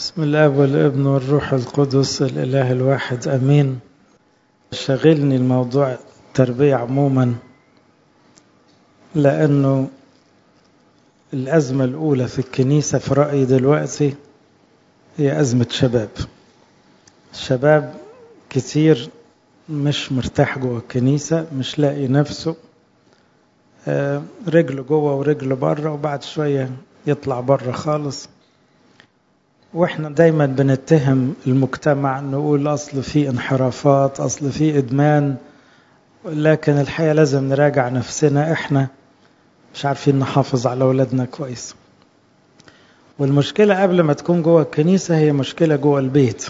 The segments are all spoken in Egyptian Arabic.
بسم الله والابن والروح القدس الإله الواحد أمين شغلني الموضوع التربية عموما لأنه الأزمة الأولى في الكنيسة في رأيي دلوقتي هي أزمة شباب الشباب كتير مش مرتاح جوه الكنيسة مش لاقي نفسه رجله جوه ورجله بره وبعد شوية يطلع بره خالص واحنا دايما بنتهم المجتمع نقول اصل في انحرافات اصل في ادمان لكن الحقيقه لازم نراجع نفسنا احنا مش عارفين نحافظ على اولادنا كويس والمشكله قبل ما تكون جوه الكنيسه هي مشكله جوه البيت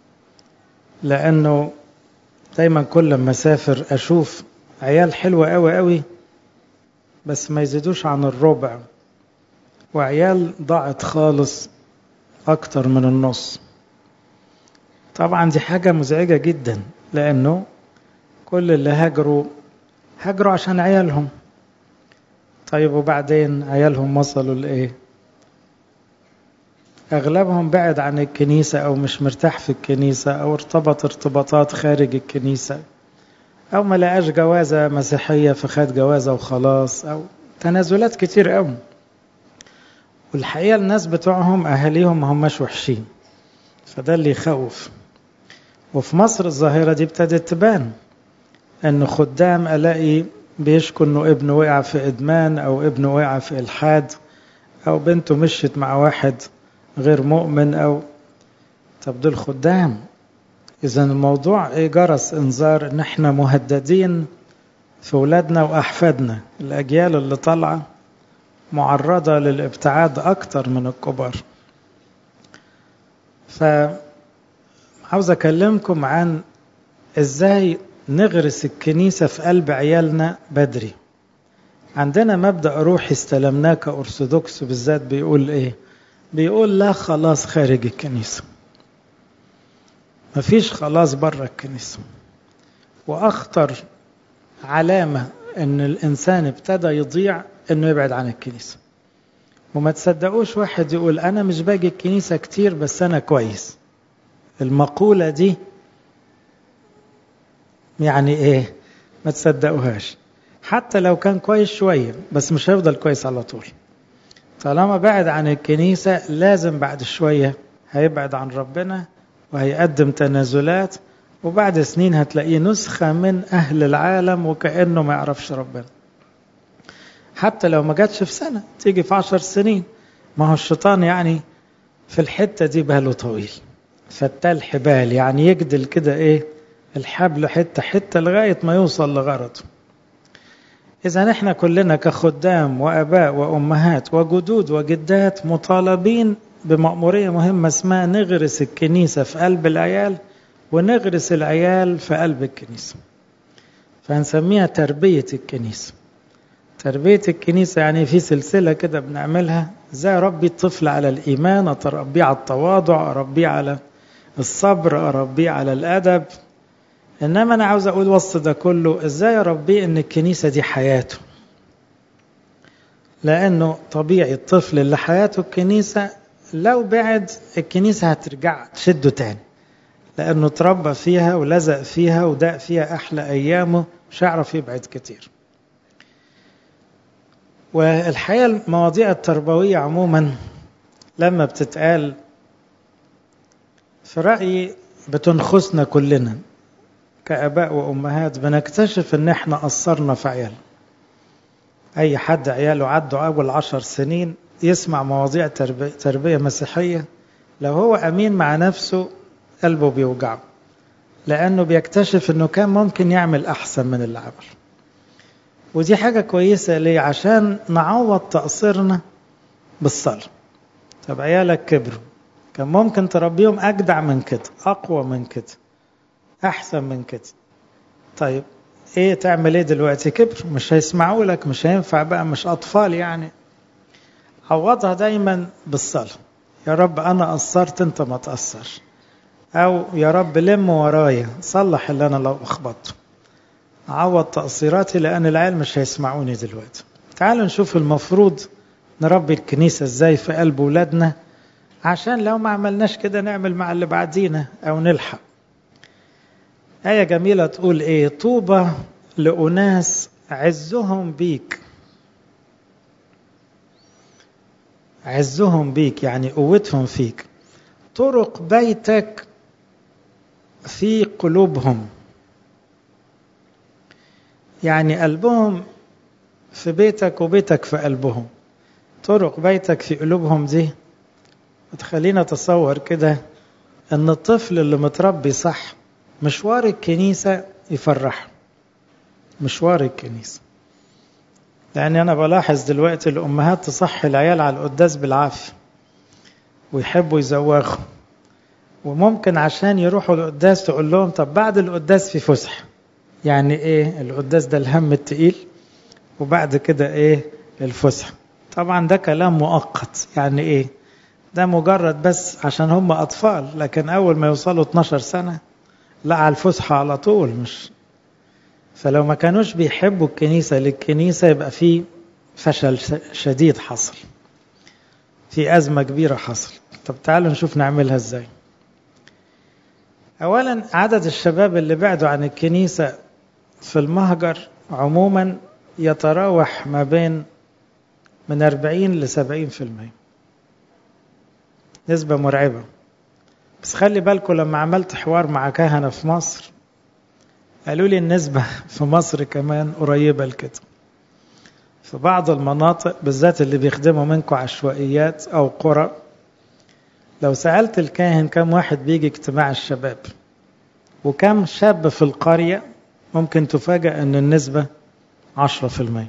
لانه دايما كل ما اسافر اشوف عيال حلوه قوي قوي بس ما يزيدوش عن الربع وعيال ضاعت خالص أكتر من النص طبعا دي حاجة مزعجة جدا لأنه كل اللي هاجروا هاجروا عشان عيالهم طيب وبعدين عيالهم وصلوا لإيه أغلبهم بعد عن الكنيسة أو مش مرتاح في الكنيسة أو ارتبط ارتباطات خارج الكنيسة أو ما لقاش جوازة مسيحية فخد جوازة وخلاص أو تنازلات كتير قوي والحقيقة الناس بتوعهم أهاليهم ما هماش وحشين فده اللي يخوف وفي مصر الظاهرة دي ابتدت تبان أن خدام ألاقي بيشكوا أنه ابنه وقع في إدمان أو ابنه وقع في إلحاد أو بنته مشت مع واحد غير مؤمن أو طب دول خدام إذا الموضوع إيه جرس إنذار إن إحنا مهددين في ولادنا وأحفادنا الأجيال اللي طالعة معرضة للابتعاد أكتر من الكبار فعاوز أكلمكم عن إزاي نغرس الكنيسة في قلب عيالنا بدري عندنا مبدأ روحي استلمناه كأرثوذكس بالذات بيقول إيه بيقول لا خلاص خارج الكنيسة مفيش خلاص بره الكنيسة وأخطر علامة إن الإنسان ابتدى يضيع انه يبعد عن الكنيسة وما تصدقوش واحد يقول انا مش باجي الكنيسة كتير بس انا كويس المقولة دي يعني ايه ما تصدقوهاش حتى لو كان كويس شوية بس مش هيفضل كويس على طول طالما بعد عن الكنيسة لازم بعد شوية هيبعد عن ربنا وهيقدم تنازلات وبعد سنين هتلاقيه نسخة من أهل العالم وكأنه ما يعرفش ربنا حتى لو ما جاتش في سنة تيجي في عشر سنين ما هو الشيطان يعني في الحتة دي باله طويل فتال حبال يعني يجدل كده ايه الحبل حتة حتة لغاية ما يوصل لغرضه إذا احنا كلنا كخدام وأباء وأمهات وجدود وجدات مطالبين بمأمورية مهمة اسمها نغرس الكنيسة في قلب العيال ونغرس العيال في قلب الكنيسة فهنسميها تربية الكنيسة تربية الكنيسة يعني في سلسلة كده بنعملها ازاي اربي الطفل على الإيمان أربيه على التواضع أربيه على الصبر أربيه على الأدب إنما أنا عاوز أقول وسط ده كله ازاي أربيه إن الكنيسة دي حياته لأنه طبيعي الطفل اللي حياته الكنيسة لو بعد الكنيسة هترجع تشده تاني لأنه اتربى فيها ولزق فيها وداق فيها أحلى أيامه مش هيعرف يبعد كتير والحقيقة المواضيع التربوية عموما لما بتتقال في رأيي بتنخسنا كلنا كأباء وأمهات بنكتشف إن إحنا قصرنا في عيال أي حد عياله عدوا أول عشر سنين يسمع مواضيع تربية, تربية مسيحية لو هو أمين مع نفسه قلبه بيوجعه لأنه بيكتشف إنه كان ممكن يعمل أحسن من اللي عمل ودي حاجة كويسة ليه عشان نعوض تقصيرنا بالصلاة طب عيالك كبروا كان ممكن تربيهم أجدع من كده أقوى من كده أحسن من كده طيب إيه تعمل إيه دلوقتي كبر مش هيسمعوا لك مش هينفع بقى مش أطفال يعني عوضها دايما بالصلاة يا رب أنا قصرت أنت ما تقصرش أو يا رب لم ورايا صلح اللي أنا لو أخبطته أعوض تقصيراتي لأن العيال مش هيسمعوني دلوقتي تعالوا نشوف المفروض نربي الكنيسة ازاي في قلب ولادنا عشان لو ما عملناش كده نعمل مع اللي بعدينا أو نلحق آية جميلة تقول إيه طوبى لأناس عزهم بيك عزهم بيك يعني قوتهم فيك طرق بيتك في قلوبهم يعني قلبهم في بيتك وبيتك في قلبهم طرق بيتك في قلوبهم دي تخلينا اتصور كده ان الطفل اللي متربي صح مشوار الكنيسة يفرح مشوار الكنيسة لأن أنا بلاحظ دلوقتي الأمهات تصحي العيال على القداس بالعافية ويحبوا يزوغوا وممكن عشان يروحوا القداس تقول لهم طب بعد القداس في فسح يعني ايه القداس ده الهم التقيل وبعد كده ايه الفسح طبعا ده كلام مؤقت يعني ايه ده مجرد بس عشان هم اطفال لكن اول ما يوصلوا 12 سنه لا على الفسحه على طول مش فلو ما كانوش بيحبوا الكنيسه للكنيسه يبقى في فشل شديد حصل في ازمه كبيره حصل طب تعالوا نشوف نعملها ازاي اولا عدد الشباب اللي بعدوا عن الكنيسه في المهجر عموما يتراوح ما بين من 40 ل 70% نسبة مرعبة بس خلي بالكم لما عملت حوار مع كهنة في مصر قالوا لي النسبة في مصر كمان قريبة لكده في بعض المناطق بالذات اللي بيخدموا منكم عشوائيات أو قرى لو سألت الكاهن كم واحد بيجي اجتماع الشباب وكم شاب في القرية ممكن تفاجأ أن النسبة عشرة في المية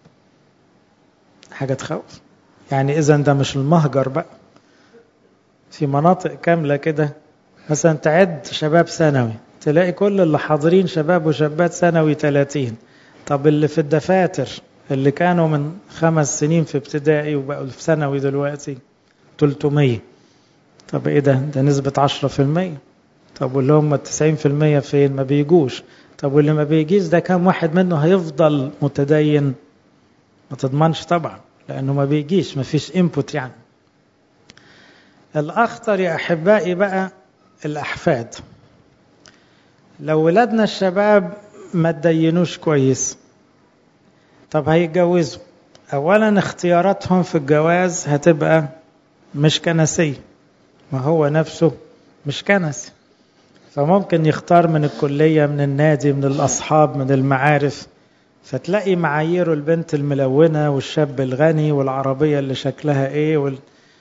حاجة تخوف يعني إذا ده مش المهجر بقى في مناطق كاملة كده مثلا تعد شباب ثانوي تلاقي كل اللي حاضرين شباب وشابات ثانوي 30 طب اللي في الدفاتر اللي كانوا من خمس سنين في ابتدائي وبقوا في ثانوي دلوقتي 300 طب ايه ده ده نسبة 10% طب واللي هم 90% فين ما بيجوش طب واللي ما بيجيش ده كام واحد منه هيفضل متدين ما تضمنش طبعا لانه ما بيجيش ما فيش انبوت يعني الاخطر يا احبائي بقى الاحفاد لو ولادنا الشباب ما تدينوش كويس طب هيتجوزوا اولا اختياراتهم في الجواز هتبقى مش كنسيه ما هو نفسه مش كنسي فممكن يختار من الكلية من النادي من الأصحاب من المعارف فتلاقي معاييره البنت الملونة والشاب الغني والعربية اللي شكلها ايه وال...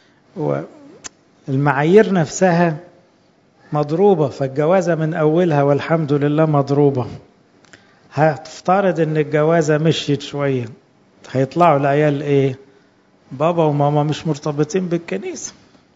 والمعايير نفسها مضروبة فالجوازة من أولها والحمد لله مضروبة هتفترض ان الجوازة مشيت شوية هيطلعوا العيال ايه بابا وماما مش مرتبطين بالكنيسة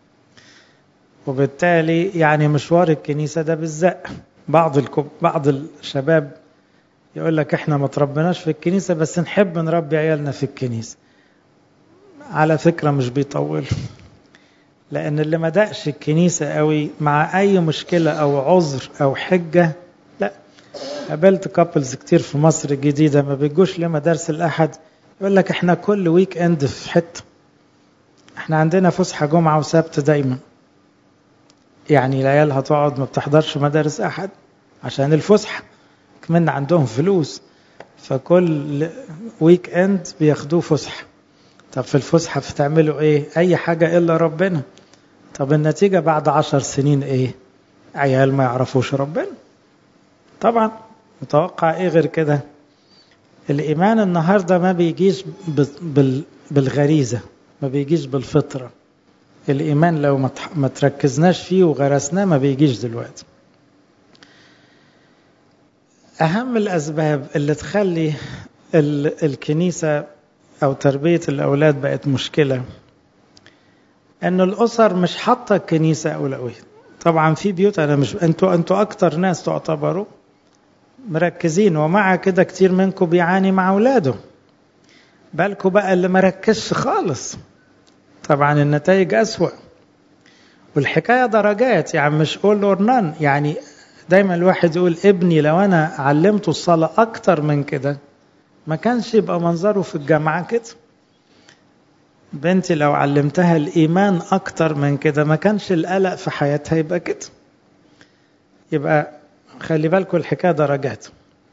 وبالتالي يعني مشوار الكنيسة ده بالزق بعض الكب... بعض الشباب يقول لك احنا ما تربناش في الكنيسة بس نحب نربي عيالنا في الكنيسة على فكرة مش بيطول لأن اللي ما دقش الكنيسة قوي مع أي مشكلة أو عذر أو حجة لا قابلت كابلز كتير في مصر الجديدة ما بيجوش لمدارس الأحد يقول لك احنا كل ويك اند في حتة احنا عندنا فسحة جمعة وسبت دايما يعني العيال هتقعد ما بتحضرش مدارس أحد عشان الفسحة كمان عندهم فلوس فكل ويك اند بياخدوه فسحة طب في الفسحة بتعملوا ايه اي حاجة الا ربنا طب النتيجة بعد عشر سنين ايه عيال ما يعرفوش ربنا طبعا متوقع ايه غير كده الايمان النهاردة ما بيجيش بالغريزة ما بيجيش بالفطرة الايمان لو ما تركزناش فيه وغرسناه ما بيجيش دلوقتي اهم الاسباب اللي تخلي الكنيسه او تربيه الاولاد بقت مشكله ان الاسر مش حاطه الكنيسه اولويه طبعا في بيوت انا مش انتوا انتوا اكتر ناس تعتبروا مركزين ومع كده كتير منكم بيعاني مع اولاده بالكم بقى اللي مركزش خالص طبعا النتائج اسوأ والحكايه درجات يعني مش all or none يعني دايما الواحد يقول ابني لو انا علمته الصلاه اكتر من كده ما كانش يبقى منظره في الجامعه كده بنتي لو علمتها الإيمان أكتر من كده ما كانش القلق في حياتها يبقى كده يبقى خلي بالكم الحكاية درجات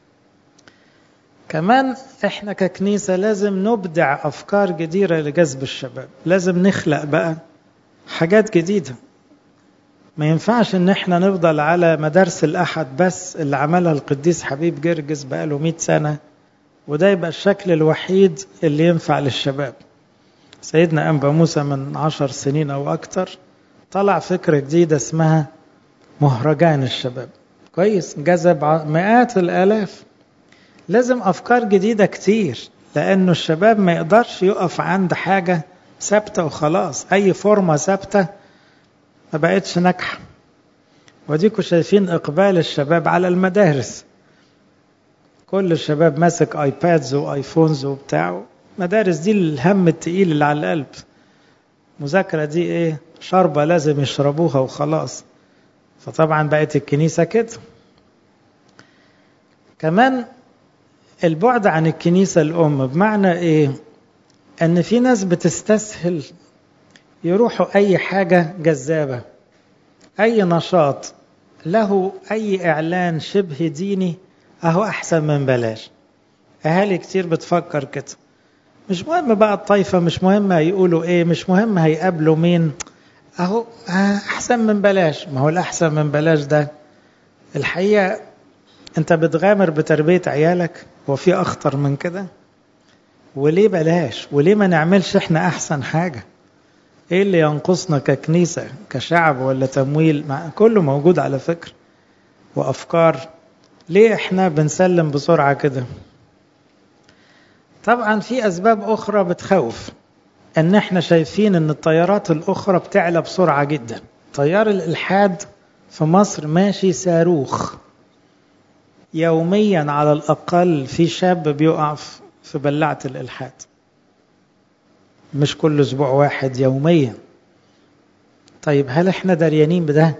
كمان احنا ككنيسة لازم نبدع أفكار جديدة لجذب الشباب لازم نخلق بقى حاجات جديدة ما ينفعش ان احنا نفضل على مدارس الأحد بس اللي عملها القديس حبيب جرجس بقاله 100 سنة وده يبقى الشكل الوحيد اللي ينفع للشباب سيدنا أنبا موسى من عشر سنين أو أكتر طلع فكرة جديدة اسمها مهرجان الشباب كويس جذب مئات الآلاف لازم أفكار جديدة كتير لأنه الشباب ما يقدرش يقف عند حاجة ثابتة وخلاص أي فورمة ثابتة ما بقتش ناجحة وديكوا شايفين إقبال الشباب على المدارس كل الشباب ماسك ايبادز وايفونز وبتاع مدارس دي الهم التقيل اللي على القلب مذاكرة دي ايه شربة لازم يشربوها وخلاص فطبعا بقت الكنيسة كده كمان البعد عن الكنيسة الأم بمعنى ايه ان في ناس بتستسهل يروحوا اي حاجة جذابة اي نشاط له اي اعلان شبه ديني اهو احسن من بلاش اهالي كتير بتفكر كده مش مهم بقى الطائفه مش مهم هيقولوا ايه مش مهم هيقابلوا مين اهو احسن من بلاش ما هو الاحسن من بلاش ده الحقيقه انت بتغامر بتربيه عيالك هو في اخطر من كده وليه بلاش وليه ما نعملش احنا احسن حاجه ايه اللي ينقصنا ككنيسه كشعب ولا تمويل مع كله موجود على فكره وافكار ليه احنا بنسلم بسرعة كده طبعا في اسباب اخرى بتخوف ان احنا شايفين ان الطيارات الاخرى بتعلى بسرعة جدا طيار الالحاد في مصر ماشي صاروخ يوميا على الاقل في شاب بيقع في بلعة الالحاد مش كل اسبوع واحد يوميا طيب هل احنا دريانين بده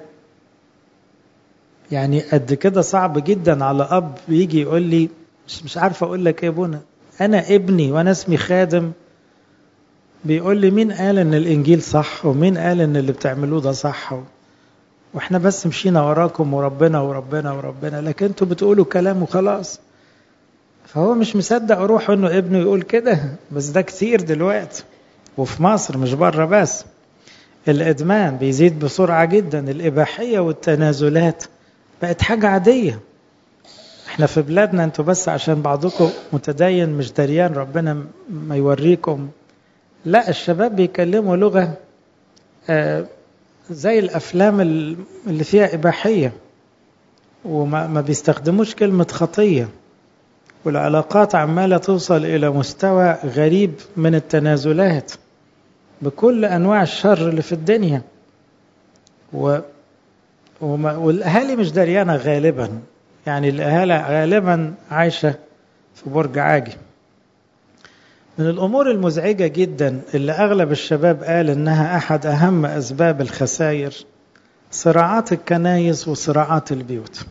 يعني قد كده صعب جدا على اب يجي يقول لي مش مش عارف اقول لك ايه بنا انا ابني وانا اسمي خادم بيقول لي مين قال ان الانجيل صح ومين قال ان اللي بتعملوه ده صح واحنا بس مشينا وراكم وربنا وربنا وربنا لكن انتوا بتقولوا كلام وخلاص فهو مش مصدق روحه انه ابنه يقول كده بس ده كتير دلوقتي وفي مصر مش بره بس الادمان بيزيد بسرعه جدا الاباحيه والتنازلات بقت حاجة عادية احنا في بلادنا انتوا بس عشان بعضكم متدين مش دريان ربنا ما يوريكم لا الشباب بيكلموا لغة آه زي الافلام اللي فيها اباحية وما ما بيستخدموش كلمة خطية والعلاقات عمالة توصل الى مستوى غريب من التنازلات بكل انواع الشر اللي في الدنيا و والاهالي مش دريانه غالبا يعني الاهالي غالبا عايشه في برج عاجي من الامور المزعجه جدا اللي اغلب الشباب قال انها احد اهم اسباب الخسائر صراعات الكنايس وصراعات البيوت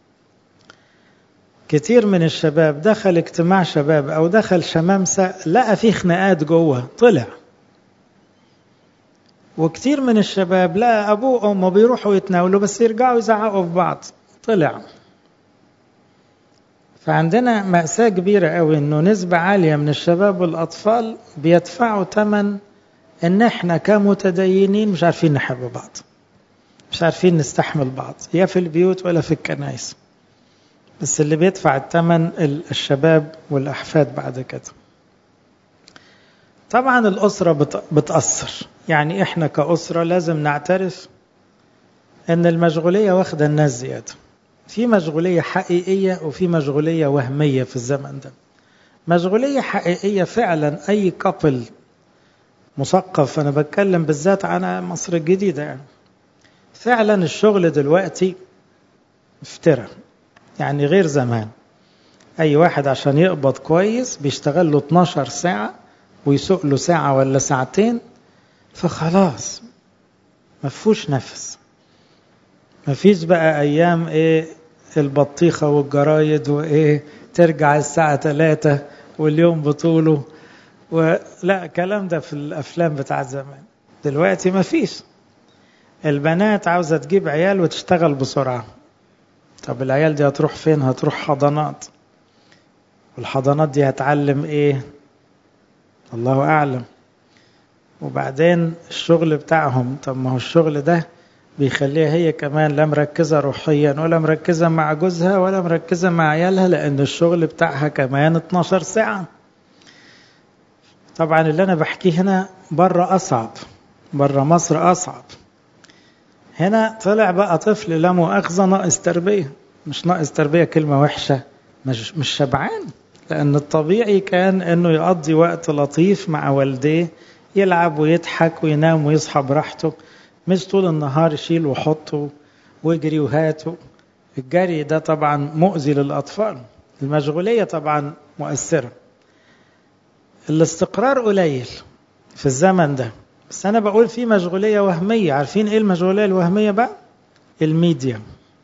كتير من الشباب دخل اجتماع شباب او دخل شمامسه لقى فيه خناقات جوه طلع وكتير من الشباب لا أبوه وأمه بيروحوا يتناولوا بس يرجعوا يزعقوا في بعض طلع فعندنا مأساة كبيرة قوي إنه نسبة عالية من الشباب والأطفال بيدفعوا ثمن إن إحنا كمتدينين مش عارفين نحب بعض مش عارفين نستحمل بعض يا في البيوت ولا في الكنائس بس اللي بيدفع الثمن الشباب والأحفاد بعد كده طبعا الأسرة بتأثر يعني إحنا كأسرة لازم نعترف أن المشغولية واخدة الناس زيادة في مشغولية حقيقية وفي مشغولية وهمية في الزمن ده مشغولية حقيقية فعلا أي كابل مثقف أنا بتكلم بالذات عن مصر الجديدة يعني فعلا الشغل دلوقتي افترى يعني غير زمان أي واحد عشان يقبض كويس بيشتغل له 12 ساعة ويسوق له ساعة ولا ساعتين فخلاص مفهوش نفس مفيش بقى أيام إيه البطيخة والجرايد وإيه ترجع الساعة ثلاثة واليوم بطوله ولا الكلام ده في الافلام بتاع زمان دلوقتي ما فيش البنات عاوزه تجيب عيال وتشتغل بسرعه طب العيال دي هتروح فين هتروح حضانات والحضانات دي هتعلم ايه الله اعلم وبعدين الشغل بتاعهم طب ما هو الشغل ده بيخليها هي كمان لا مركزة روحيا ولا مركزة مع جوزها ولا مركزة مع عيالها لأن الشغل بتاعها كمان 12 ساعة طبعا اللي أنا بحكيه هنا بره أصعب بره مصر أصعب هنا طلع بقى طفل لا مؤاخذة ناقص تربية مش ناقص تربية كلمة وحشة مش, مش شبعان لأن الطبيعي كان أنه يقضي وقت لطيف مع والديه يلعب ويضحك وينام ويصحى براحته مش طول النهار يشيل وحطه ويجري وهاته الجري ده طبعا مؤذي للأطفال المشغولية طبعا مؤثرة الاستقرار قليل في الزمن ده بس أنا بقول في مشغولية وهمية عارفين إيه المشغولية الوهمية بقى الميديا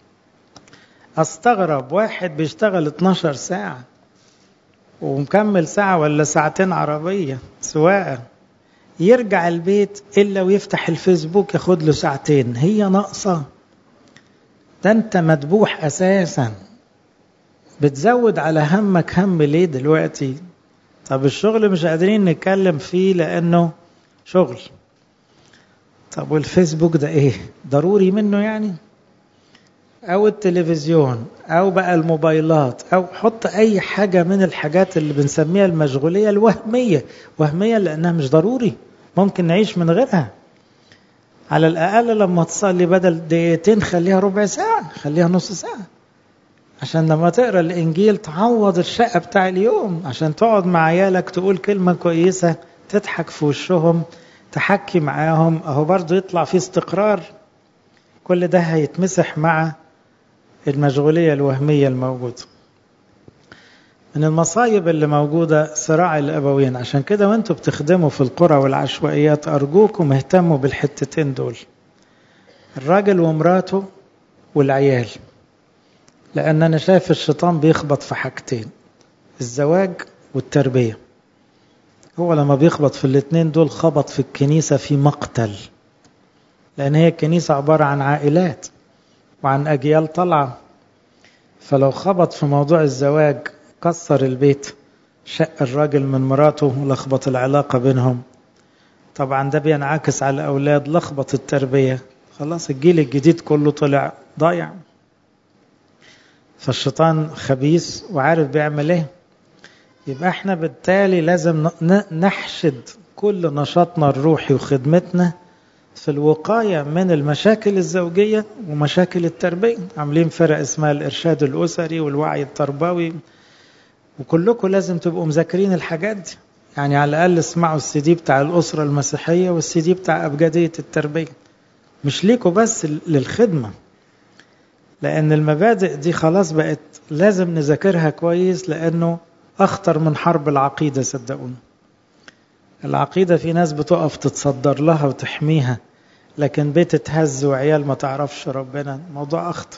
أستغرب واحد بيشتغل 12 ساعة ومكمل ساعة ولا ساعتين عربية سواقة يرجع البيت إلا ويفتح الفيسبوك ياخد له ساعتين هي ناقصة ده أنت مدبوح أساسا بتزود على همك هم ليه دلوقتي طب الشغل مش قادرين نتكلم فيه لأنه شغل طب والفيسبوك ده إيه ضروري منه يعني أو التلفزيون أو بقى الموبايلات أو حط أي حاجة من الحاجات اللي بنسميها المشغولية الوهمية وهمية لأنها مش ضروري ممكن نعيش من غيرها على الأقل لما تصلي بدل دقيقتين خليها ربع ساعة خليها نص ساعة عشان لما تقرا الإنجيل تعوض الشقة بتاع اليوم عشان تقعد مع عيالك تقول كلمة كويسة تضحك في وشهم تحكي معاهم أهو برضو يطلع في استقرار كل ده هيتمسح مع المشغولية الوهمية الموجودة من المصايب اللي موجودة صراع الأبوين عشان كده وانتوا بتخدموا في القرى والعشوائيات أرجوكم اهتموا بالحتتين دول الراجل ومراته والعيال لأن أنا شايف الشيطان بيخبط في حاجتين الزواج والتربية هو لما بيخبط في الاتنين دول خبط في الكنيسة في مقتل لأن هي الكنيسة عبارة عن عائلات وعن أجيال طالعة فلو خبط في موضوع الزواج كسر البيت شق الراجل من مراته ولخبط العلاقة بينهم طبعا ده بينعكس على الأولاد لخبط التربية خلاص الجيل الجديد كله طلع ضايع فالشيطان خبيث وعارف بيعمل ايه يبقى احنا بالتالي لازم نحشد كل نشاطنا الروحي وخدمتنا في الوقاية من المشاكل الزوجية ومشاكل التربية عاملين فرق اسمها الإرشاد الأسري والوعي التربوي وكلكم لازم تبقوا مذاكرين الحاجات دي يعني على الأقل اسمعوا السي دي بتاع الأسرة المسيحية والسي دي بتاع أبجدية التربية مش ليكوا بس للخدمة لأن المبادئ دي خلاص بقت لازم نذاكرها كويس لأنه أخطر من حرب العقيدة صدقوني العقيدة في ناس بتقف تتصدر لها وتحميها لكن بيت تهز وعيال ما تعرفش ربنا موضوع أخطر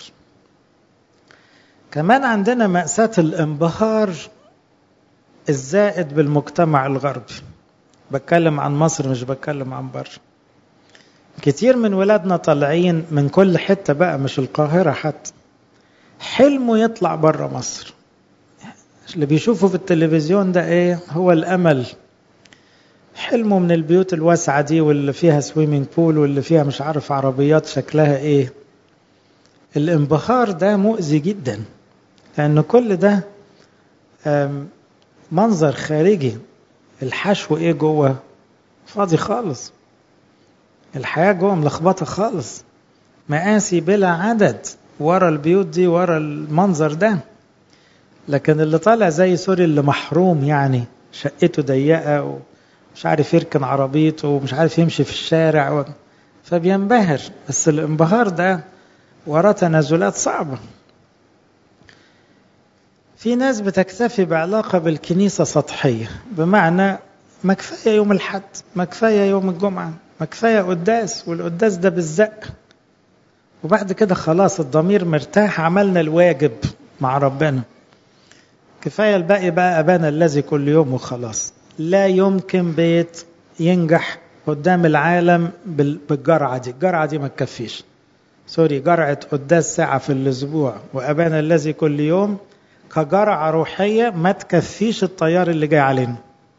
كمان عندنا مأساة الانبهار الزائد بالمجتمع الغربي بتكلم عن مصر مش بتكلم عن بره كتير من ولادنا طالعين من كل حتة بقى مش القاهرة حتى حلمه يطلع بره مصر اللي بيشوفه في التلفزيون ده ايه هو الامل حلمه من البيوت الواسعة دي واللي فيها سويمينج بول واللي فيها مش عارف عربيات شكلها ايه الانبهار ده مؤذي جدا لأن كل ده منظر خارجي الحشو ايه جوه فاضي خالص الحياة جوه ملخبطة خالص مقاسي بلا عدد ورا البيوت دي ورا المنظر ده لكن اللي طالع زي سوري اللي محروم يعني شقته ضيقة ومش عارف يركن عربيته ومش عارف يمشي في الشارع و... فبينبهر بس الانبهار ده وراه تنازلات صعبة في ناس بتكتفي بعلاقة بالكنيسة سطحية بمعنى ما كفاية يوم الحد ما كفاية يوم الجمعة ما كفاية قداس والقداس ده بالزق وبعد كده خلاص الضمير مرتاح عملنا الواجب مع ربنا كفاية الباقي بقى أبانا الذي كل يوم وخلاص لا يمكن بيت ينجح قدام العالم بالجرعة دي الجرعة دي ما تكفيش سوري جرعة قداس ساعة في الأسبوع وأبانا الذي كل يوم كجرعة روحية ما تكفيش الطيار اللي جاي علينا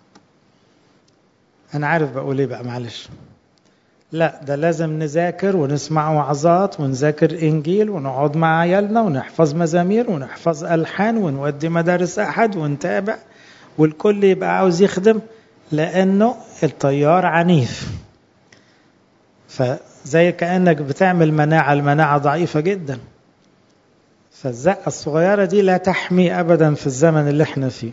أنا عارف بقول إيه بقى معلش لا ده لازم نذاكر ونسمع وعظات ونذاكر إنجيل ونقعد مع عيالنا ونحفظ مزامير ونحفظ ألحان ونودي مدارس أحد ونتابع والكل يبقى عاوز يخدم لأنه الطيار عنيف فزي كأنك بتعمل مناعة المناعة ضعيفة جدا فالزقة الصغيرة دي لا تحمي أبدا في الزمن اللي احنا فيه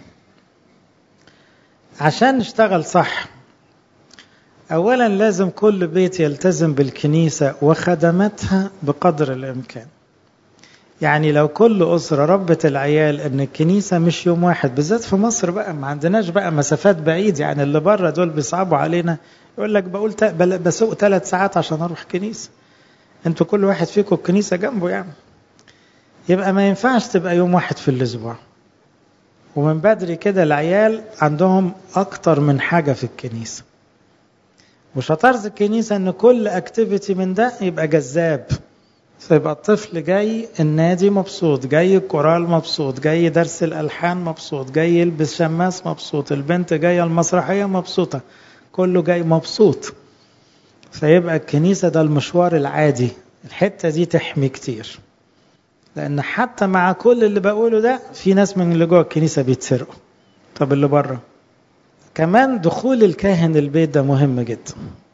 عشان نشتغل صح أولا لازم كل بيت يلتزم بالكنيسة وخدمتها بقدر الإمكان يعني لو كل أسرة ربت العيال أن الكنيسة مش يوم واحد بالذات في مصر بقى ما عندناش بقى مسافات بعيد يعني اللي بره دول بيصعبوا علينا يقول لك بقول بسوق ثلاث ساعات عشان أروح كنيسة انتوا كل واحد فيكم الكنيسة جنبه يعني يبقى ما ينفعش تبقى يوم واحد في الأسبوع ومن بدري كده العيال عندهم أكتر من حاجة في الكنيسة وشطارة الكنيسة ان كل اكتيفيتي من ده يبقى جذاب فيبقى الطفل جاي النادي مبسوط جاي الكورال مبسوط جاي درس الالحان مبسوط جاي يلبس شماس مبسوط البنت جايه المسرحيه مبسوطه كله جاي مبسوط فيبقى الكنيسه ده المشوار العادي الحته دي تحمي كتير لان حتى مع كل اللي بقوله ده في ناس من اللي جوه الكنيسه بيتسرقوا طب اللي بره كمان دخول الكاهن البيت ده مهم جدا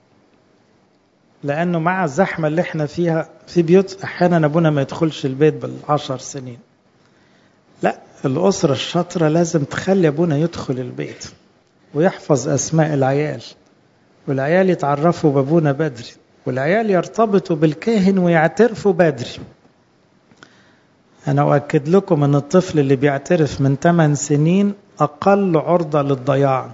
لانه مع الزحمه اللي احنا فيها في بيوت احيانا ابونا ما يدخلش البيت بالعشر سنين لا الاسره الشاطره لازم تخلي ابونا يدخل البيت ويحفظ اسماء العيال والعيال يتعرفوا بابونا بدري والعيال يرتبطوا بالكاهن ويعترفوا بدري انا اؤكد لكم ان الطفل اللي بيعترف من 8 سنين اقل عرضه للضياع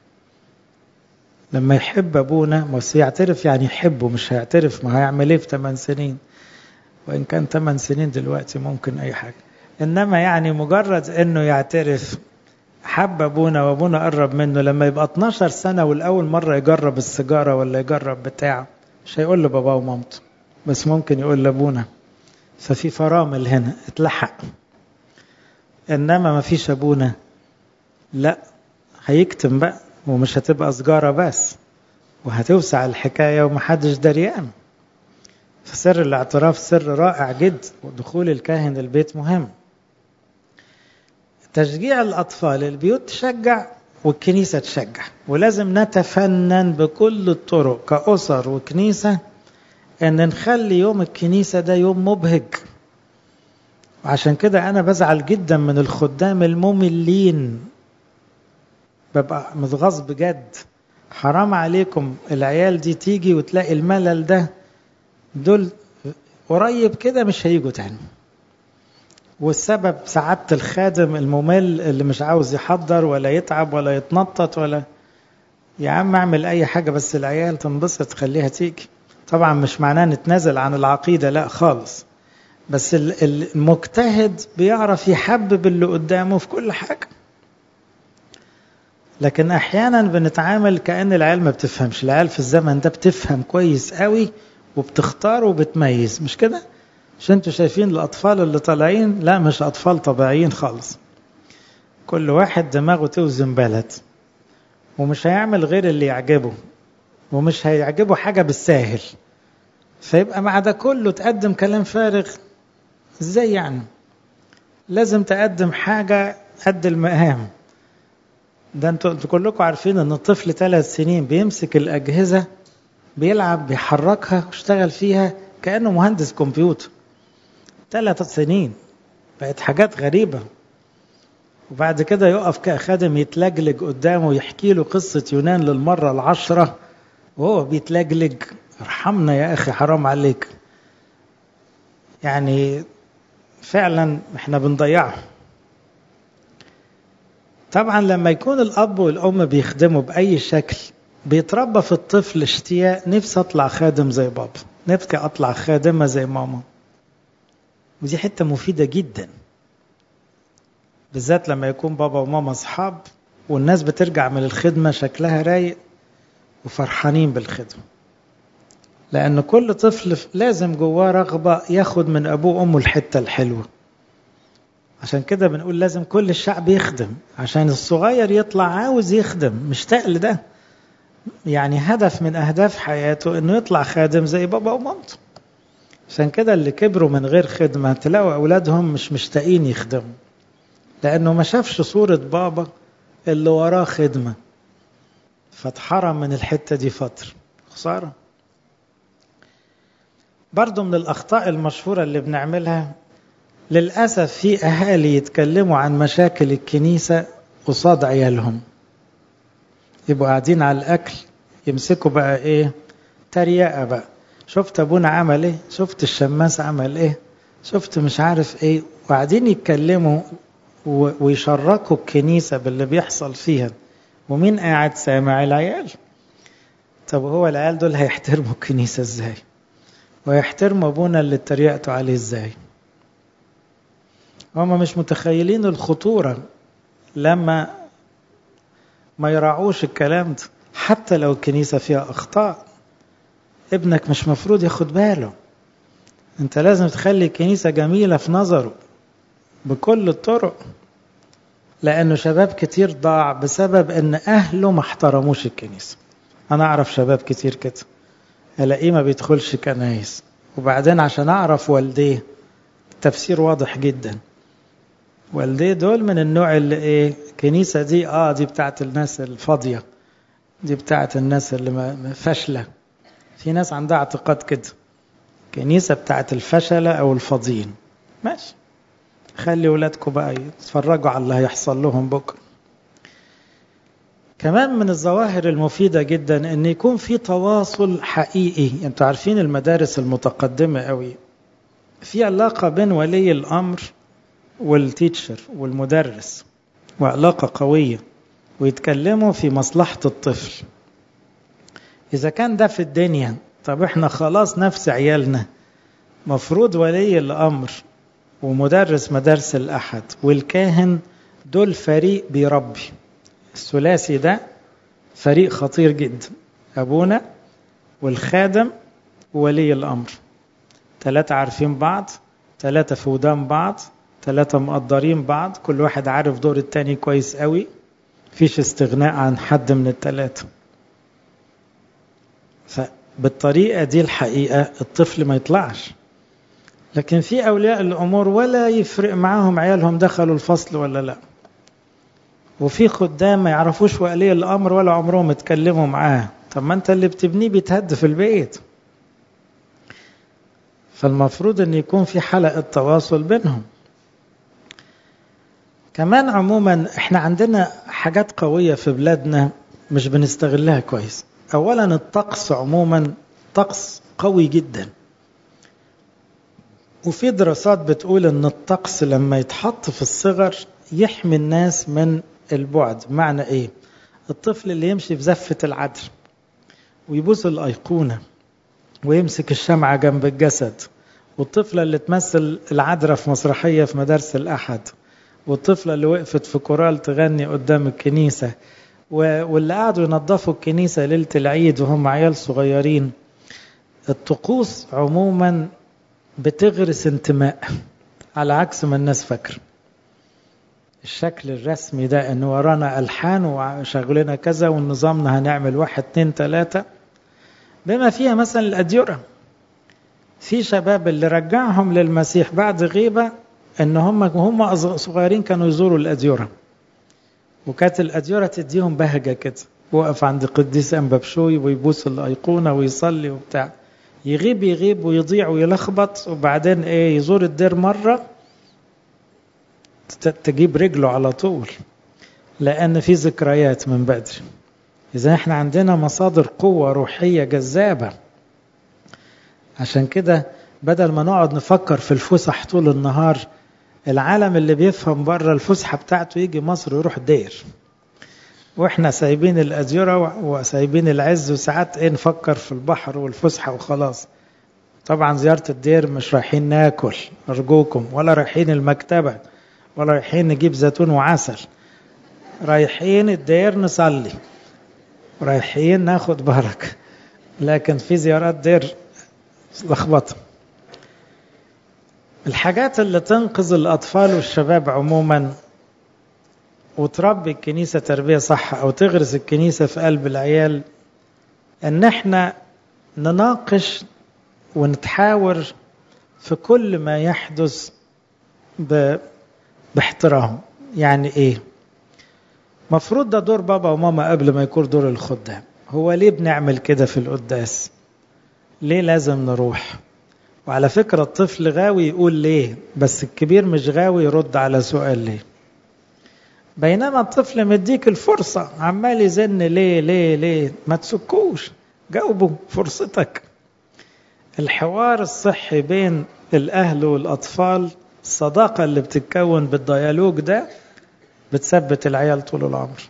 لما يحب ابونا بس يعترف يعني يحبه مش هيعترف ما هيعمل ايه في 8 سنين وان كان 8 سنين دلوقتي ممكن اي حاجه انما يعني مجرد انه يعترف حب ابونا وابونا قرب منه لما يبقى 12 سنه والاول مره يجرب السيجاره ولا يجرب بتاع مش هيقول لباباه ومامته بس ممكن يقول لابونا ففي فرامل هنا اتلحق انما ما فيش ابونا لا هيكتم بقى ومش هتبقى سجارة بس وهتوسع الحكاية ومحدش دريان فسر الاعتراف سر رائع جدا ودخول الكاهن البيت مهم تشجيع الأطفال البيوت تشجع والكنيسة تشجع ولازم نتفنن بكل الطرق كأسر وكنيسة أن نخلي يوم الكنيسة ده يوم مبهج وعشان كده أنا بزعل جدا من الخدام المملين ببقى متغاظ بجد حرام عليكم العيال دي تيجي وتلاقي الملل ده دول قريب كده مش هيجوا تاني والسبب سعادة الخادم الممل اللي مش عاوز يحضر ولا يتعب ولا يتنطط ولا يا عم اعمل اي حاجة بس العيال تنبسط خليها تيجي طبعا مش معناه نتنازل عن العقيدة لا خالص بس المجتهد بيعرف يحبب اللي قدامه في كل حاجة لكن احيانا بنتعامل كأن العيال ما بتفهمش العيال في الزمن ده بتفهم كويس قوي وبتختار وبتميز مش كده مش انتوا شايفين الاطفال اللي طالعين لا مش اطفال طبيعيين خالص كل واحد دماغه توزن بلد ومش هيعمل غير اللي يعجبه ومش هيعجبه حاجة بالساهل فيبقى مع ده كله تقدم كلام فارغ ازاي يعني لازم تقدم حاجة قد المقام ده انتوا كلكم عارفين ان الطفل ثلاث سنين بيمسك الاجهزه بيلعب بيحركها ويشتغل فيها كانه مهندس كمبيوتر ثلاث سنين بقت حاجات غريبه وبعد كده يقف كخادم يتلجلج قدامه ويحكي له قصه يونان للمره العشره وهو بيتلجلج ارحمنا يا اخي حرام عليك يعني فعلا احنا بنضيعه طبعا لما يكون الاب والام بيخدموا باي شكل بيتربى في الطفل اشتياق نفسي اطلع خادم زي بابا نفسي اطلع خادمه زي ماما ودي حته مفيده جدا بالذات لما يكون بابا وماما اصحاب والناس بترجع من الخدمة شكلها رايق وفرحانين بالخدمة لأن كل طفل لازم جواه رغبة ياخد من أبوه وأمه الحتة الحلوة عشان كده بنقول لازم كل الشعب يخدم عشان الصغير يطلع عاوز يخدم مشتاق لده يعني هدف من أهداف حياته إنه يطلع خادم زي بابا ومامته عشان كده اللي كبروا من غير خدمة تلاقوا أولادهم مش مشتاقين يخدموا لأنه ما شافش صورة بابا اللي وراه خدمة فاتحرم من الحتة دي فترة خسارة برضو من الأخطاء المشهورة اللي بنعملها للأسف في أهالي يتكلموا عن مشاكل الكنيسة قصاد عيالهم يبقوا قاعدين على الأكل يمسكوا بقى إيه تريقة بقى شفت أبونا عمل إيه شفت الشماس عمل إيه شفت مش عارف إيه وقاعدين يتكلموا ويشركوا الكنيسة باللي بيحصل فيها ومين قاعد سامع العيال طب هو العيال دول هيحترموا الكنيسة ازاي ويحترموا ابونا اللي اتريقتوا عليه ازاي هما مش متخيلين الخطورة لما ما يراعوش الكلام ده حتى لو الكنيسة فيها أخطاء ابنك مش مفروض ياخد باله انت لازم تخلي الكنيسة جميلة في نظره بكل الطرق لأنه شباب كتير ضاع بسبب أن أهله ما احترموش الكنيسة أنا أعرف شباب كتير كده ألاقيه ما بيدخلش كنايس وبعدين عشان أعرف والديه تفسير واضح جدا والديه دول من النوع اللي إيه الكنيسة دي آه دي بتاعت الناس الفاضية دي بتاعت الناس اللي فاشلة في ناس عندها اعتقاد كده كنيسة بتاعت الفشلة أو الفاضيين ماشي خلي ولادكم بقى يتفرجوا على اللي هيحصل لهم بكره كمان من الظواهر المفيدة جدا ان يكون في تواصل حقيقي انتوا عارفين المدارس المتقدمة قوي في علاقة بين ولي الامر والتيتشر والمدرس وعلاقة قوية ويتكلموا في مصلحة الطفل اذا كان ده في الدنيا طب احنا خلاص نفس عيالنا مفروض ولي الامر ومدرس مدارس الأحد والكاهن دول فريق بيربي الثلاثي ده فريق خطير جدا أبونا والخادم وولي الأمر ثلاثة عارفين بعض ثلاثة في ودان بعض ثلاثة مقدرين بعض كل واحد عارف دور التاني كويس قوي فيش استغناء عن حد من الثلاثة فبالطريقة دي الحقيقة الطفل ما يطلعش لكن في أولياء الأمور ولا يفرق معاهم عيالهم دخلوا الفصل ولا لا وفي خدام ما يعرفوش ولي الأمر ولا عمرهم اتكلموا معاه طب ما أنت اللي بتبنيه بيتهد في البيت فالمفروض أن يكون في حلقة تواصل بينهم كمان عموما احنا عندنا حاجات قوية في بلادنا مش بنستغلها كويس أولا الطقس عموما طقس قوي جداً وفي دراسات بتقول ان الطقس لما يتحط في الصغر يحمي الناس من البعد معنى ايه الطفل اللي يمشي في زفة العدر ويبوس الأيقونة ويمسك الشمعة جنب الجسد والطفلة اللي تمثل العذراء في مسرحية في مدارس الأحد والطفلة اللي وقفت في كورال تغني قدام الكنيسة واللي قعدوا ينظفوا الكنيسة ليلة العيد وهم عيال صغيرين الطقوس عموما بتغرس انتماء على عكس ما الناس فاكره الشكل الرسمي ده ان ورانا الحان وشغلنا كذا ونظامنا هنعمل واحد اتنين تلاتة بما فيها مثلا الاديرة في شباب اللي رجعهم للمسيح بعد غيبة ان هم هم صغيرين كانوا يزوروا الاديرة وكانت الاديرة تديهم بهجة كده وقف عند قديس انبابشوي ويبوس الايقونة ويصلي وبتاع يغيب يغيب ويضيع ويلخبط وبعدين ايه يزور الدير مرة تجيب رجله على طول لأن في ذكريات من بدري إذا احنا عندنا مصادر قوة روحية جذابة عشان كده بدل ما نقعد نفكر في الفسح طول النهار العالم اللي بيفهم بره الفسحة بتاعته يجي مصر ويروح دير واحنا سايبين الأزيرة وسايبين العز وساعات ايه نفكر في البحر والفسحة وخلاص طبعا زيارة الدير مش رايحين ناكل أرجوكم ولا رايحين المكتبة ولا رايحين نجيب زيتون وعسل رايحين الدير نصلي رايحين ناخد بركة لكن في زيارات دير لخبطة الحاجات اللي تنقذ الأطفال والشباب عموما وتربي الكنيسة تربية صح أو تغرس الكنيسة في قلب العيال إن إحنا نناقش ونتحاور في كل ما يحدث ب... باحترام يعني إيه مفروض ده دور بابا وماما قبل ما يكون دور الخدام هو ليه بنعمل كده في القداس ليه لازم نروح وعلى فكرة الطفل غاوي يقول ليه بس الكبير مش غاوي يرد على سؤال ليه بينما الطفل مديك الفرصة عمال يزن ليه ليه ليه ما تسكوش جاوبوا فرصتك الحوار الصحي بين الأهل والأطفال الصداقة اللي بتتكون بالديالوج ده بتثبت العيال طول العمر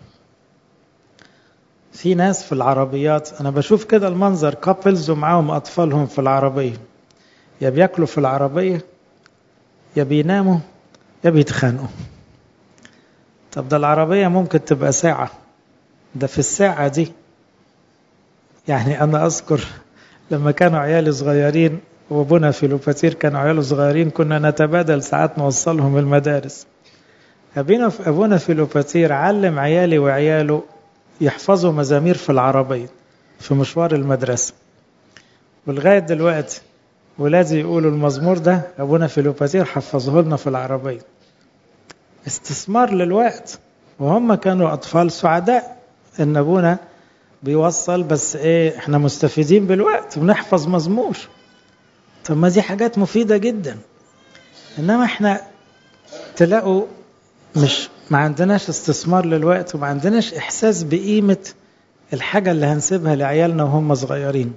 في ناس في العربيات أنا بشوف كده المنظر كابلز ومعاهم أطفالهم في العربية يا بياكلوا في العربية يا بيناموا يا بيتخانقوا طب ده العربية ممكن تبقى ساعة ده في الساعة دي يعني أنا أذكر لما كانوا عيالي صغيرين وابونا فيلوباتير كانوا عياله صغيرين كنا نتبادل ساعات نوصلهم المدارس أبينا أبونا فيلوباتير علم عيالي وعياله يحفظوا مزامير في العربية في مشوار المدرسة ولغاية دلوقتي ولادي يقولوا المزمور ده أبونا فيلوباتير حفظه لنا في العربية استثمار للوقت وهم كانوا أطفال سعداء إن أبونا بيوصل بس إيه إحنا مستفيدين بالوقت ونحفظ مزمور طب ما دي حاجات مفيدة جدا إنما إحنا تلاقوا مش ما عندناش استثمار للوقت وما عندناش إحساس بقيمة الحاجة اللي هنسيبها لعيالنا وهم صغيرين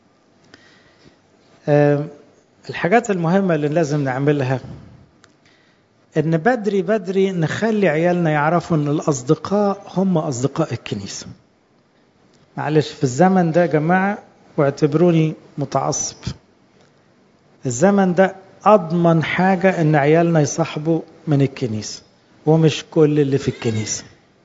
الحاجات المهمة اللي لازم نعملها ان بدري بدري نخلي عيالنا يعرفوا ان الاصدقاء هم اصدقاء الكنيسه معلش في الزمن ده يا جماعه واعتبروني متعصب الزمن ده اضمن حاجه ان عيالنا يصاحبوا من الكنيسه ومش كل اللي في الكنيسه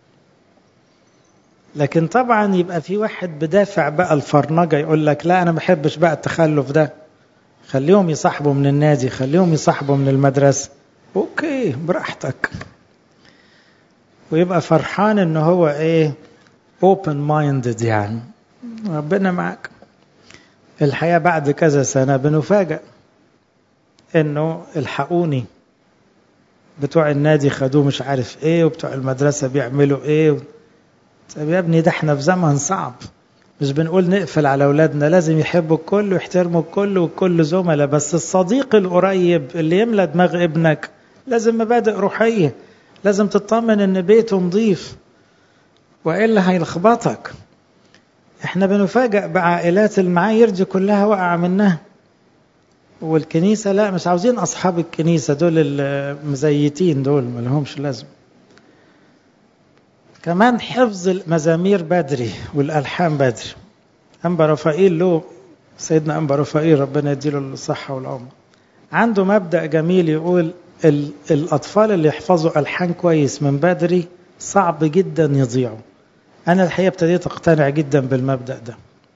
لكن طبعا يبقى في واحد بدافع بقى الفرنجه يقول لك لا انا ما بحبش بقى التخلف ده خليهم يصاحبوا من النادي خليهم يصاحبوا من المدرسه اوكي براحتك ويبقى فرحان ان هو ايه open minded يعني ربنا معاك الحياة بعد كذا سنة بنفاجأ انه الحقوني بتوع النادي خدوه مش عارف ايه وبتوع المدرسة بيعملوا ايه طب يا ابني ده احنا في زمن صعب مش بنقول نقفل على اولادنا لازم يحبوا الكل ويحترموا الكل والكل زملاء بس الصديق القريب اللي يملى دماغ ابنك لازم مبادئ روحية لازم تطمن ان بيته نظيف وإلا هيلخبطك احنا بنفاجأ بعائلات المعايير دي كلها وقع منها والكنيسة لا مش عاوزين أصحاب الكنيسة دول المزيتين دول ما لهمش لازم كمان حفظ المزامير بدري والألحان بدري أنبا رفائيل له سيدنا أنبا رفائيل ربنا يديله الصحة والعمر عنده مبدأ جميل يقول الأطفال اللي يحفظوا ألحان كويس من بدري صعب جدا يضيعوا أنا الحقيقة ابتديت أقتنع جدا بالمبدأ ده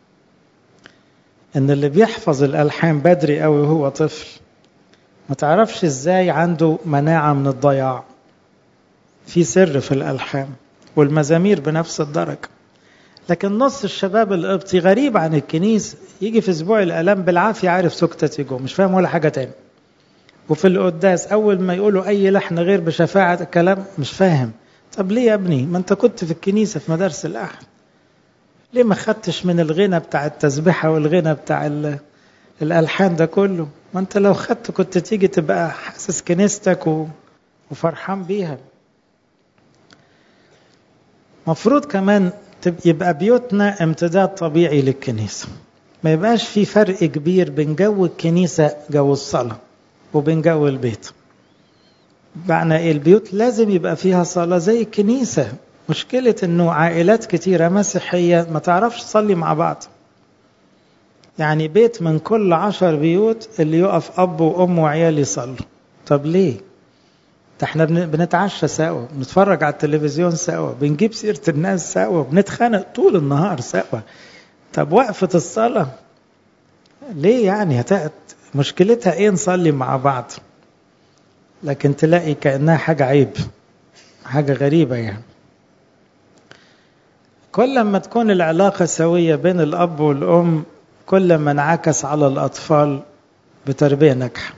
إن اللي بيحفظ الألحان بدري أوي وهو طفل ما تعرفش إزاي عنده مناعة من الضياع في سر في الألحان والمزامير بنفس الدرجة لكن نص الشباب القبطي غريب عن الكنيس يجي في أسبوع الألام بالعافية عارف سكتة يجو مش فاهم ولا حاجة تاني وفي القداس أول ما يقولوا أي لحن غير بشفاعة كلام مش فاهم طب ليه يا ابني ما أنت كنت في الكنيسة في مدارس الأحد ليه ما خدتش من الغنى بتاع التسبيحة والغنى بتاع الألحان ده كله ما أنت لو خدت كنت تيجي تبقى حاسس كنيستك وفرحان بيها مفروض كمان يبقى بيوتنا امتداد طبيعي للكنيسة ما يبقاش في فرق كبير بين جو الكنيسة جو الصلاة وبين جو البيت معنى ايه البيوت لازم يبقى فيها صلاة زي الكنيسة مشكلة انه عائلات كتيرة مسيحية ما تعرفش تصلي مع بعض يعني بيت من كل عشر بيوت اللي يقف اب وام وعيال يصلوا طب ليه ده احنا بنتعشى سوا بنتفرج على التلفزيون سوا بنجيب سيرة الناس سوا بنتخانق طول النهار سوا طب وقفة الصلاة ليه يعني هتقت مشكلتها ايه نصلي مع بعض لكن تلاقي كأنها حاجة عيب حاجة غريبة يعني كل ما تكون العلاقة سوية بين الأب والأم كل ما انعكس على الأطفال بتربية ناجحة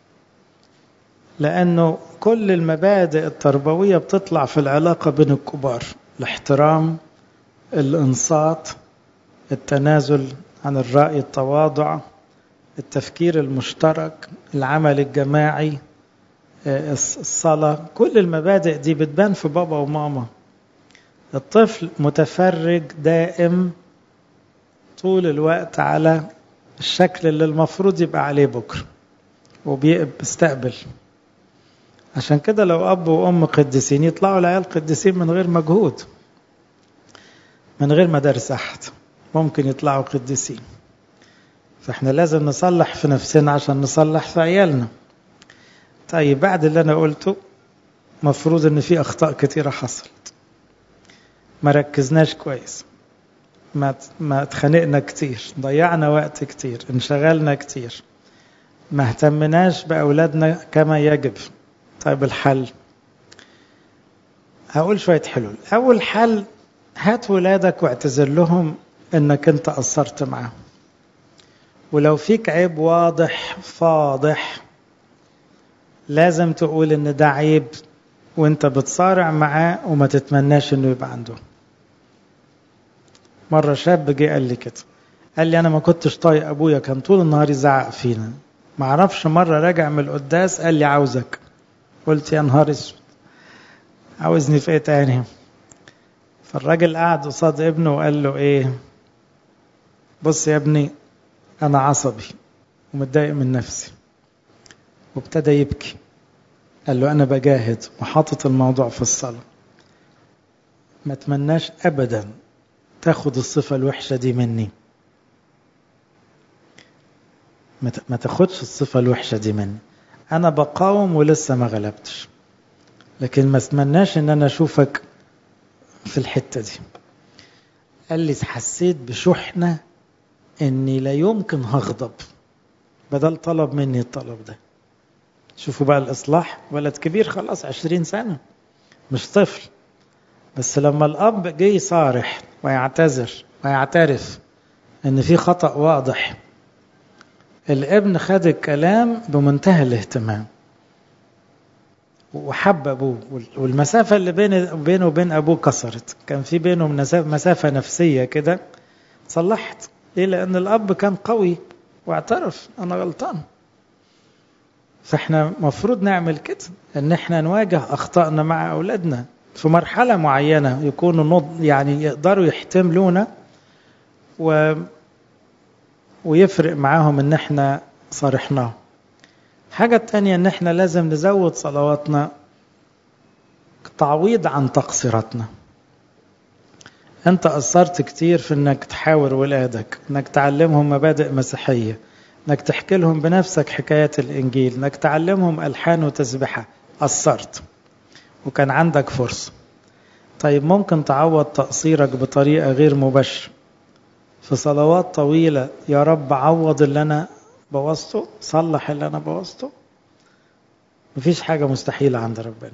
لأنه كل المبادئ التربوية بتطلع في العلاقة بين الكبار الاحترام الإنصات التنازل عن الرأي التواضع التفكير المشترك العمل الجماعي الصلاة كل المبادئ دي بتبان في بابا وماما الطفل متفرج دائم طول الوقت على الشكل اللي المفروض يبقى عليه بكرة وبيستقبل عشان كده لو أب وأم قديسين يطلعوا العيال قديسين من غير مجهود من غير مدارس أحد ممكن يطلعوا قديسين فاحنا لازم نصلح في نفسنا عشان نصلح في عيالنا طيب بعد اللي أنا قلته مفروض إن في أخطاء كتيرة حصلت ما ركزناش كويس ما ما اتخانقنا كتير ضيعنا وقت كتير انشغلنا كتير ما اهتمناش بأولادنا كما يجب طيب الحل هقول شوية حلول أول حل هات ولادك واعتذر لهم انك انت قصرت معاهم ولو فيك عيب واضح فاضح لازم تقول ان ده عيب وانت بتصارع معاه وما تتمناش انه يبقى عنده مرة شاب جه قال لي كده قال لي انا ما كنتش طايق ابويا كان طول النهار يزعق فينا ما اعرفش مرة راجع من القداس قال لي عاوزك قلت يا نهار اسود عاوزني في ايه تاني فالراجل قعد قصاد ابنه وقال له ايه بص يا ابني انا عصبي ومتضايق من نفسي وابتدى يبكي قال له انا بجاهد وحاطط الموضوع في الصلاه ما اتمناش ابدا تاخد الصفه الوحشه دي مني ما تاخدش الصفه الوحشه دي مني انا بقاوم ولسه ما غلبتش لكن ما اتمناش ان انا اشوفك في الحته دي قال لي حسيت بشحنه اني لا يمكن هغضب بدل طلب مني الطلب ده شوفوا بقى الإصلاح ولد كبير خلاص عشرين سنة مش طفل بس لما الأب جه يصارح ويعتذر ويعترف إن في خطأ واضح الابن خد الكلام بمنتهى الاهتمام وحب أبوه والمسافة اللي بين بينه وبين أبوه كسرت كان في بينهم مسافة نفسية كده صلحت ليه لأن الأب كان قوي واعترف أنا غلطان فاحنا مفروض نعمل كده ان احنا نواجه اخطائنا مع اولادنا في مرحلة معينة يكونوا نض يعني يقدروا يحتملونا و ويفرق معاهم ان احنا صارحناه حاجة تانية ان احنا لازم نزود صلواتنا تعويض عن تقصيراتنا انت قصرت كتير في انك تحاور ولادك انك تعلمهم مبادئ مسيحيه انك تحكي لهم بنفسك حكايات الانجيل انك تعلمهم الحان وتسبحه قصرت وكان عندك فرصه طيب ممكن تعوض تقصيرك بطريقه غير مباشره في صلوات طويله يا رب عوض اللي انا بوظته صلح اللي انا بوظته مفيش حاجه مستحيله عند ربنا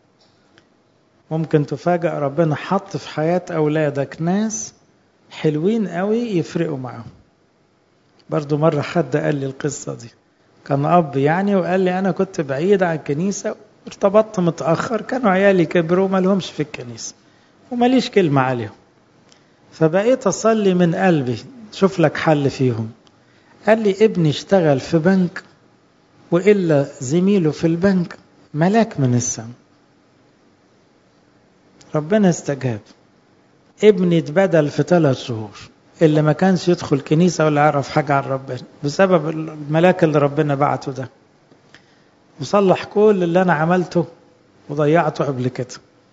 ممكن تفاجأ ربنا حط في حياة أولادك ناس حلوين قوي يفرقوا معاهم برضو مرة حد قال لي القصة دي كان أب يعني وقال لي أنا كنت بعيد عن الكنيسة ارتبطت متأخر كانوا عيالي كبروا ما لهمش في الكنيسة وماليش كلمة عليهم فبقيت أصلي من قلبي شوف لك حل فيهم قال لي ابني اشتغل في بنك وإلا زميله في البنك ملاك من السماء ربنا استجاب ابني اتبدل في ثلاث شهور اللي ما كانش يدخل كنيسة ولا يعرف حاجة عن ربنا بسبب الملاك اللي ربنا بعته ده وصلح كل اللي أنا عملته وضيعته قبل كده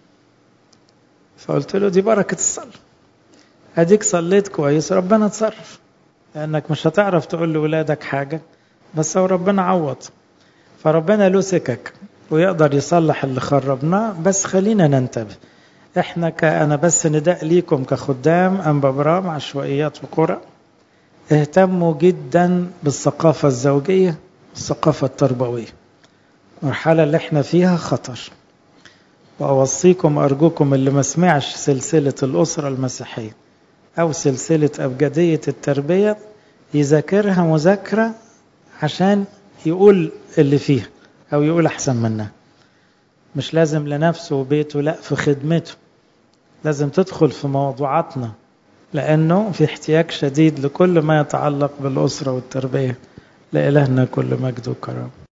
فقلت له دي بركة الصلاة أديك صليت كويس ربنا اتصرف لأنك مش هتعرف تقول لولادك حاجة بس هو ربنا عوض فربنا له سكك ويقدر يصلح اللي خربناه بس خلينا ننتبه احنا كأنا بس نداء ليكم كخدام أنبا برام عشوائيات وقرى اهتموا جدا بالثقافة الزوجية والثقافة التربوية المرحلة اللي احنا فيها خطر وأوصيكم أرجوكم اللي ما سمعش سلسلة الأسرة المسيحية أو سلسلة أبجدية التربية يذاكرها مذاكرة عشان يقول اللي فيها أو يقول أحسن منها مش لازم لنفسه وبيته لا في خدمته لازم تدخل في موضوعاتنا لأنه في احتياج شديد لكل ما يتعلق بالأسرة والتربية لإلهنا كل مجد وكرم